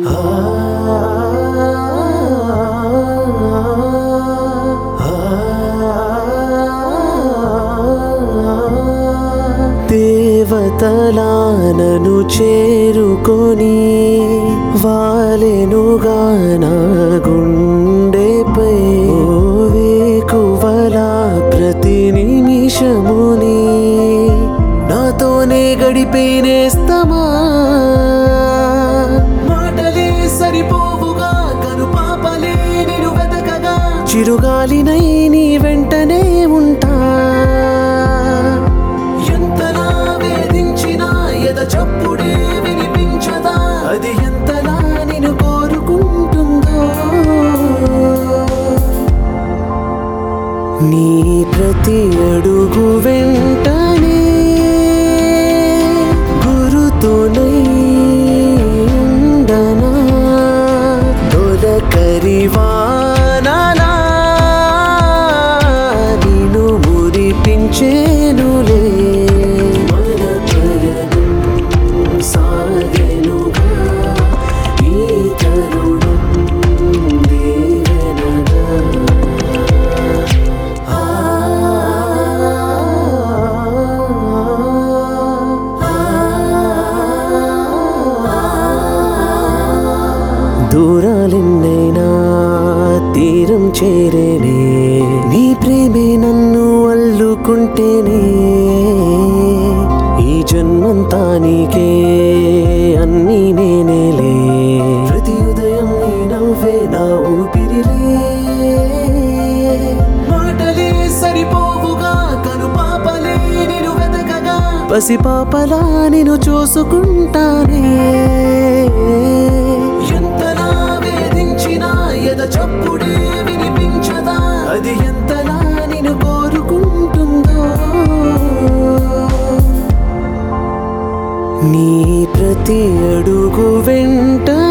దేవతలానను చేరుకొని వాలెనుగా నా గుండెపై ఓ వేకువల ప్రతి నిమిషముని నాతోనే గడిపేనేస్తమా మాటలే సరిపోవుగా కను పాపలే నిన్ను వెతకగా చిరుగాలినై నీ వెంటనే ఉంటా ఎంతలా వేధించినా ఎద చప్పుడే వినిపించదా అది ఎంతలా నిన్ను కోరుకుంటుందో నీ ప్రతి అడుగు వెంటనే గురుతునై ఉండనా తొలకరివానలా నిన్ను మురిపించేనులే మన పయనం సాగెనుగా ఈ తరుణం దీవెనగా దూరాలెన్నైనా తీరం చేరేనే నీ ప్రేమే నన్ను అల్లుకుంటేనే ఈ జన్మంతా నీకే అన్నీ నేనేలే ప్రతి ఉదయం నీ నవ్వే నా ఊపిరిలే మాటలే సరిపోవుగా కను పాపలే నిన్ను వెతకగా పసిపాపలా నిన్ను చూసుకుంటానే ఎంతలా వేధించినా ఎద చప్పుడే వినిపించదా అది ఎంతలా నిన్ను కోరుకుంటుందో నీ ప్రతి అడుగు వెంట